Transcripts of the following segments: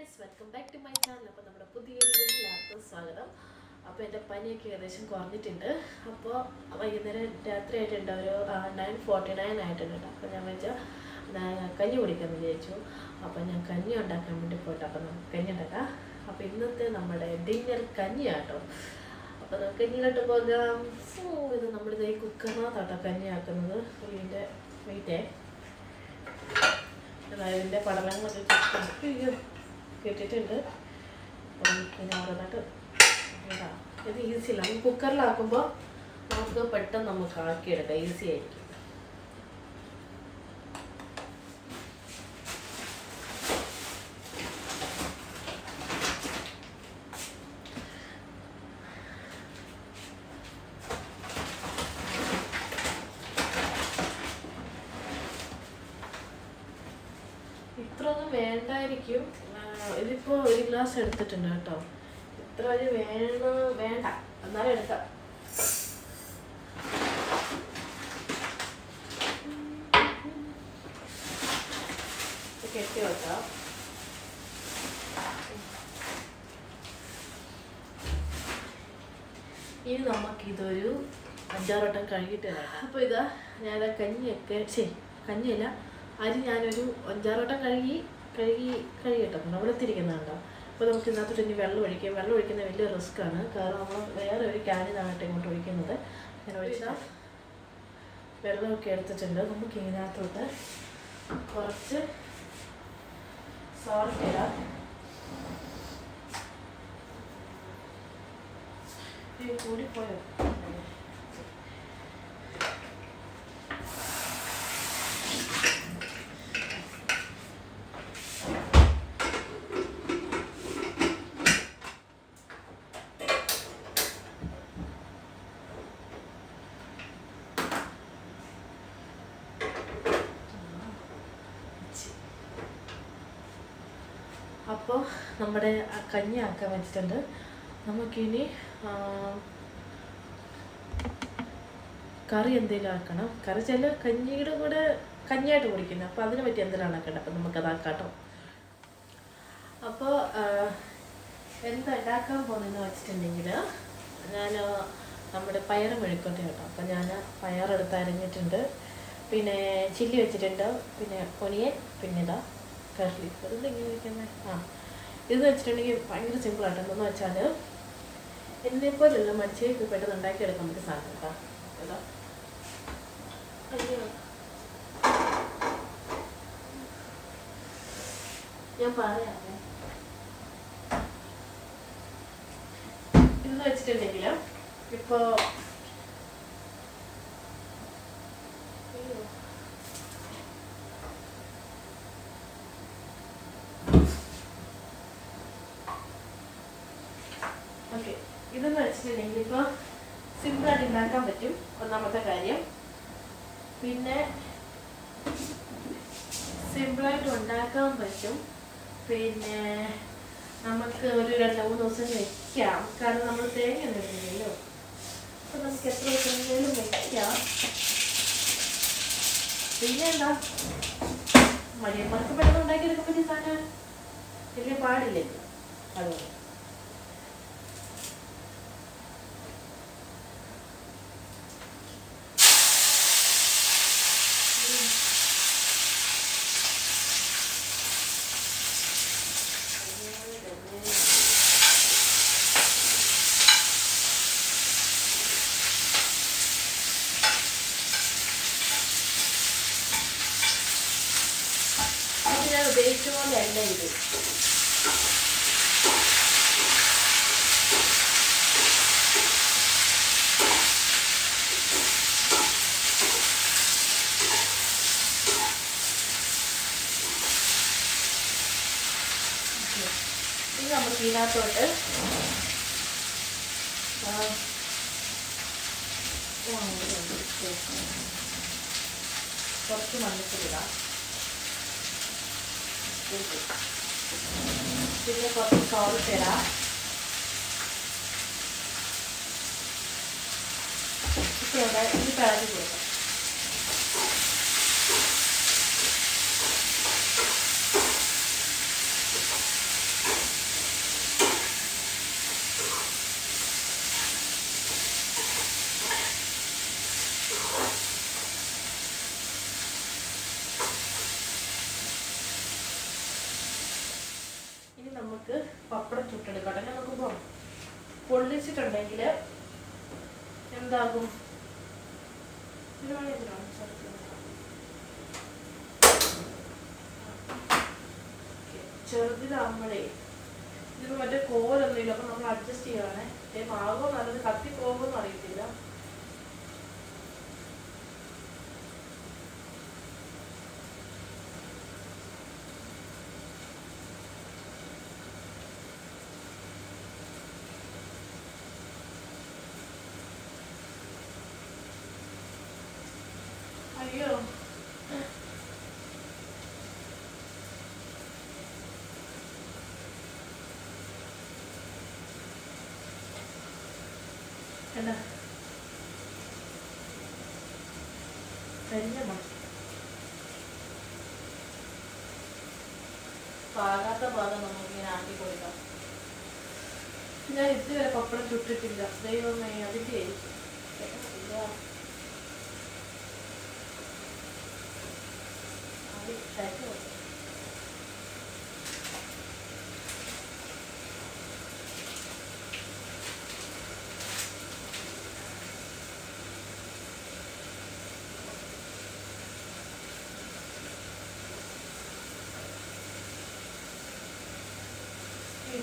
Guys welcome back to my channel അപ്പോൾ നമ്മുടെ പുതിയൊരു വീട്ടിലാർക്കും സ്വാഗതം അപ്പോൾ എൻ്റെ പനിയൊക്കെ ഏകദേശം കുറഞ്ഞിട്ടുണ്ട് അപ്പോൾ വൈകുന്നേരം രാത്രി ആയിട്ടുണ്ട് ഒരു നയൻ ഫോർട്ടി നയൻ ആയിട്ടുണ്ട് കേട്ടോ അപ്പോൾ ഞാൻ വെച്ചാൽ കഞ്ഞി കുടിക്കാമെന്ന് വിചാരിച്ചു അപ്പോൾ ഞാൻ കഞ്ഞി ഉണ്ടാക്കാൻ വേണ്ടി പോയിട്ട് അപ്പോൾ നമുക്ക് കഞ്ഞി ഉണ്ടാക്കാം അപ്പോൾ ഇന്നത്തെ നമ്മുടെ ഡിന്നർ കഞ്ഞിയാട്ടോ അപ്പോൾ നമുക്ക് കഞ്ഞിയിലോട്ട് പോകാം സോ ഇത് നമ്മളിത് ഈ കുക്കറിനകത്താട്ടോ കഞ്ഞി ആക്കുന്നത് ഇതിൻ്റെ വെയിറ്റേ അതിൻ്റെ പടലങ്ങളൊക്കെ കിട്ടി- അയ്യോ, കിട്ടിയിട്ടുണ്ട് അപ്പം പിന്നെ ഓരോന്നായിട്ട് ഇടാം. ഇത് ഈസിയില്ല നമുക്ക് കുക്കറിലാക്കുമ്പോൾ നമുക്ക് പെട്ടെന്ന് നമുക്ക് ആക്കിയെടുക്കാം ഈസി ആയിരിക്കും ഇത്രയൊന്നും വേണ്ടായിരിക്കും ആ, ഇതിപ്പോ ഒരു ഗ്ലാസ് എടുത്തിട്ടുണ്ട് കേട്ടോ ഇത്ര ഒരു വേണ വേണ്ട എന്നാലും എടുക്കാം ഇത് കെട്ടി വെക്കാം ഇനി നമുക്കിതൊരു അഞ്ചാറോട്ടം കഴുകിയിട്ട് വരാം അപ്പോൾ ഇതാ ഞാൻ കഞ്ഞിയൊക്കെ ശരി കഞ്ഞിയല്ല അരി ഞാനൊരു അഞ്ചാറോട്ടം കഴുകി കഴുകി കഴുകിട്ടോ വെളുത്തിരിക്കുന്നുണ്ടോ അപ്പോൾ നമുക്ക് ഇതിനകത്തോട്ട് ഇനി വെള്ളം ഒഴിക്കാം വെള്ളം ഒഴിക്കുന്നത് വലിയ റിസ്ക്കാണ് കാരണം നമ്മൾ വേറെ ഒരു ക്യാനിനായിട്ട് ഇങ്ങോട്ട് ഒഴിക്കുന്നത് ഞാൻ ഒഴിച്ചാൽ വെള്ളമൊക്കെ എടുത്തിട്ടുണ്ട് നമുക്ക് ഇതിനകത്തോട്ട് കുറച്ച് സോൾട്ട് ഇടാം ഇത് കൂടിപ്പോയോ അപ്പോൾ നമ്മുടെ ആ കഞ്ഞി ആക്കാൻ വെച്ചിട്ടുണ്ട് നമുക്കിനി ആ, കറി എന്തെങ്കിലും ആക്കണം കറി ചില കഞ്ഞിയുടെ കൂടെ കഞ്ഞിയായിട്ട് കുടിക്കുന്നത് അപ്പോൾ അതിന് പറ്റി എന്തെങ്കിലും ആക്കേണ്ടത് അപ്പോൾ നമുക്കത് ആക്കാട്ടോ അപ്പോൾ എന്താ ഉണ്ടാക്കാൻ പോകുന്നതെന്ന് വെച്ചിട്ടുണ്ടെങ്കിൽ ഞാൻ നമ്മുടെ പയർ മെഴുക്കോട്ടെ കേട്ടോ അപ്പോൾ ഞാൻ പയറെടുത്ത് അരിഞ്ഞിട്ടുണ്ട് പിന്നെ ചില്ലി വെച്ചിട്ടുണ്ട് പിന്നെ ഒനിയൻ പിന്നെ ഇതാ കറി അതെന്താ ഇങ്ങനെ ഇരിക്കുന്നത് ആ ഇത് വെച്ചിട്ടുണ്ടെങ്കിൽ ഭയങ്കര സിമ്പിളായിട്ട് എന്തെന്ന് വെച്ചാൽ എന്നെപ്പോലുള്ള മനുഷ്യർക്ക് പെട്ടെന്ന് ഉണ്ടാക്കിയെടുക്കാൻ പറ്റിയ സാധനം കേട്ടോ ഇതാ അയ്യോ ഞാൻ പറയാമേ ഇതെന്ന് വെച്ചിട്ടുണ്ടെങ്കിൽ ഇപ്പോൾ അയ്യോ ഓക്കെ ഇതെന്ന് വെച്ചിട്ടുണ്ടെങ്കിൽ ഇപ്പോൾ സിമ്പിളായിട്ട് ഉണ്ടാക്കാൻ പറ്റും ഒന്നാമത്തെ കാര്യം പിന്നെ സിമ്പിളായിട്ട് ഉണ്ടാക്കാൻ പറ്റും പിന്നെ നമുക്ക് ഒരു രണ്ട് മൂന്ന് ദിവസം വെക്കാം കാരണം നമ്മൾ തേങ്ങ ഇടുന്നില്ലല്ലോ അപ്പം നമുക്ക് എത്ര ദിവസമെങ്കിലും വെക്കാം പിന്നെ എന്താ മടിയന്മാർക്ക് പെട്ടെന്ന് ഉണ്ടാക്കിയെടുക്കാൻ പറ്റിയ സാധനം വലിയ പാടില്ലല്ലോ അതുകൊണ്ട് ഇത് ഞാൻ ഉദ്ദേശിച്ച പോലെ അല്ല ഇത് ഇനി നമുക്ക് ഇതിനകത്തോട്ട് ആ, ആ, ഇതുണ്ട്. കുറച്ച് മഞ്ഞപ്പൊടിയിടാം പിന്നെ കുറച്ച് സോൾട്ട് ഇടാം ഇപ്പം ഇവിടെ ഇത് പിളഞ്ഞ് കൊടുക്കാം പപ്പടം ചുട്ടെടുക്കട്ടെ ഞാൻ നോക്കുമ്പോൾ പൊള്ളിച്ചിട്ടുണ്ടെങ്കിൽ എന്താകും ഒരു മണി എന്തിനാണ് ചേർക്കുന്നത്? ഓക്കേ. ചെറുതിലാകുമ്പോഴേ ഇതിന് മറ്റേ കോലൊന്നുമില്ല അപ്പൊ നമ്മൾ അഡ്ജസ്റ്റ് ചെയ്യുവാണേ ഏ മാവോ നല്ലത് കത്തി പോകുമെന്ന് അറിയത്തില്ല അയ്യോ എന്താ കരിഞ്ഞ മണം പാകാത്ത ഭാഗം നമുക്കിങ്ങനെ ആക്കി കൊടുക്കാം ഞാൻ ഇതുവരെ പപ്പടം ചുട്ടിട്ടില്ല ദൈവമേ അതിൻ്റെ ആയിരിക്കും ഇല്ല. അത് തേങ്ങ കൊടുക്കാം. ഉം.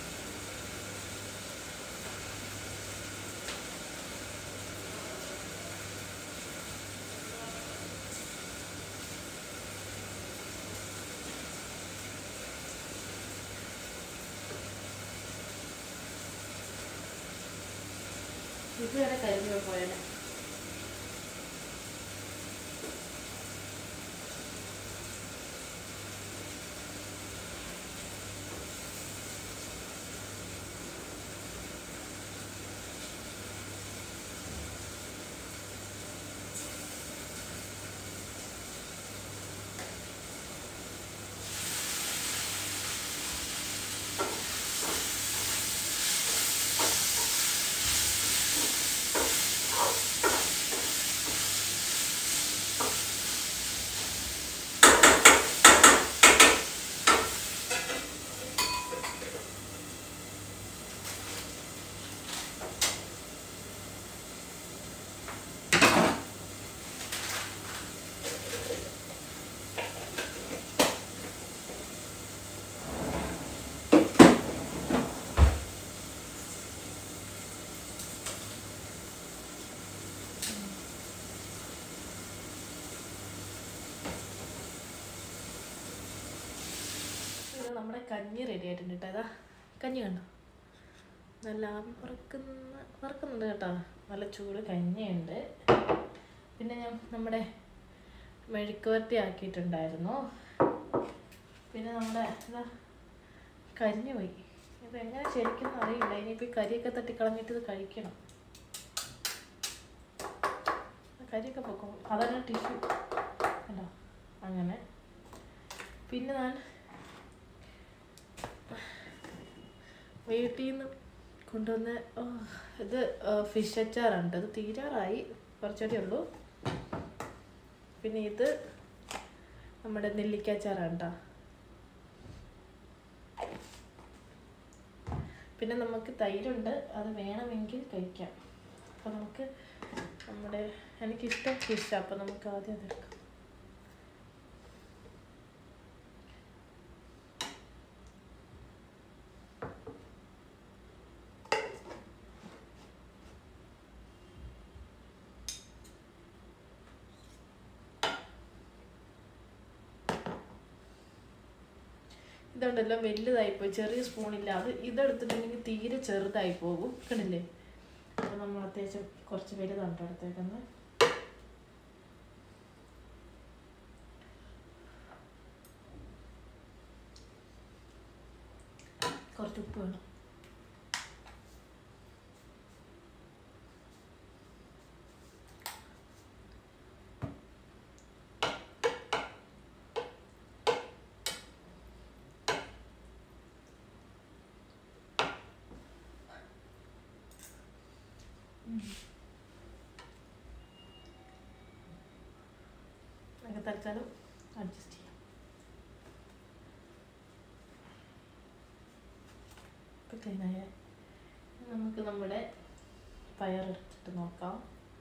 ഇതുവരെ കരിഞ്ഞു പോയാലേ ഇത് നമ്മുടെ കഞ്ഞി റെഡി ആയിട്ടുണ്ട് കേട്ടോ ഇതാ കഞ്ഞി കണ്ടോ നല്ല ആവി പറക്കുന്ന പറക്കുന്നുണ്ട് കേട്ടോ നല്ല ചൂട് കഞ്ഞിയുണ്ട് പിന്നെ ഞാൻ നമ്മുടെ മെഴുക്കുവരട്ടി ആക്കിയിട്ടുണ്ടായിരുന്നു പിന്നെ നമ്മുടെ ഇതാ കരിഞ്ഞു പോയി ഇതെങ്ങനെ ശരിക്കും അറിയില്ല ഇനിയിപ്പോൾ ഈ കരിയൊക്കെ തട്ടി കളഞ്ഞിട്ട് ഇത് കഴിക്കണം കരിയൊക്കെ പൊക്കും അതല്ല ടിഷ്യൂ കണ്ടോ അങ്ങനെ പിന്നെ ഞാൻ വീട്ടിൽ നിന്ന് കൊണ്ടുവന്ന ഓ, ഇത് ഫിഷ് അച്ചാറാണ് ട്ടോ. ഇത് തീരാറായി കുറച്ചുകൂടി ഉള്ളൂ പിന്നെ ഇത് നമ്മുടെ നെല്ലിക്ക അച്ചാറാണ് കേട്ടോ പിന്നെ നമുക്ക് തൈരുണ്ട് അത് വേണമെങ്കിൽ കഴിക്കാം അപ്പോൾ നമുക്ക് നമ്മുടെ എനിക്കിഷ്ടം ഫിഷ് അപ്പോൾ നമുക്ക് ആദ്യം അതെടുക്കാം ഇതുണ്ടല്ലോ വലുതായിപ്പോയി ചെറിയ സ്പൂണില്ല അത് ഇതെടുത്തിട്ടുണ്ടെങ്കിൽ തീരെ ചെറുതായി പോകും കണ്ടില്ലേ അപ്പോൾ നമ്മൾ അത്യാവശ്യം കുറച്ച് വലുതാണ് ട്ടോ എടുത്തേക്കുന്നത് കുറച്ച് ഉപ്പ് വേണം നമുക്ക് തൽക്കാലം അഡ്ജസ്റ്റ് ചെയ്യാം ഇപ്പം ക്ലീനായ നമുക്ക് നമ്മുടെ പയർ എടുത്തിട്ട് നോക്കാം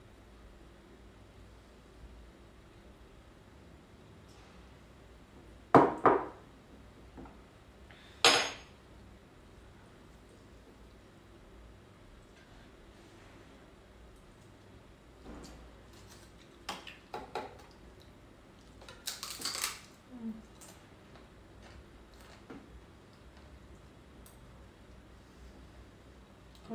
Ja.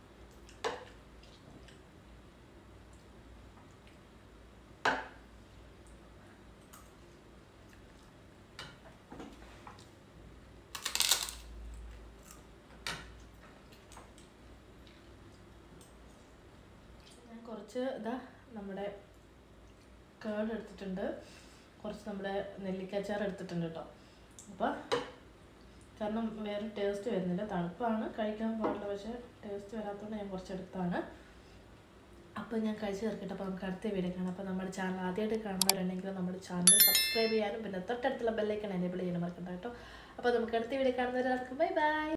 ഞാൻ കുറച്ച് ഇതാ നമ്മുടെ കേട് എടുത്തിട്ടുണ്ട് കുറച്ച് നമ്മുടെ നെല്ലിക്കച്ചാർ എടുത്തിട്ടുണ്ട് കേട്ടോ അപ്പോൾ കാരണം വേറെ ടേസ്റ്റ് വരുന്നില്ല തണുപ്പാണ് കഴിക്കാൻ പാടില്ല പക്ഷേ ടേസ്റ്റ് വരാത്തതുകൊണ്ട് ഞാൻ കുറച്ച് എടുത്താണ് അപ്പോൾ ഞാൻ കഴിച്ച് തീർക്കട്ടെ അപ്പോൾ നമുക്ക് അടുത്ത വീഡിയോ കാണാം അപ്പോൾ നമ്മുടെ ചാനൽ ആദ്യമായിട്ട് കാണുന്നവരുണ്ടെങ്കിൽ നമ്മുടെ ചാനൽ സബ്സ്ക്രൈബ് ചെയ്യാനും പിന്നെ തൊട്ടടുത്തുള്ള ബെല്ലൈക്കൺ എനേബിൾ ചെയ്യാനും മറക്കണ്ട കേട്ടോ അപ്പോൾ നമുക്ക് അടുത്ത വീഡിയോ കാണുന്നവരെ ബൈ ബൈ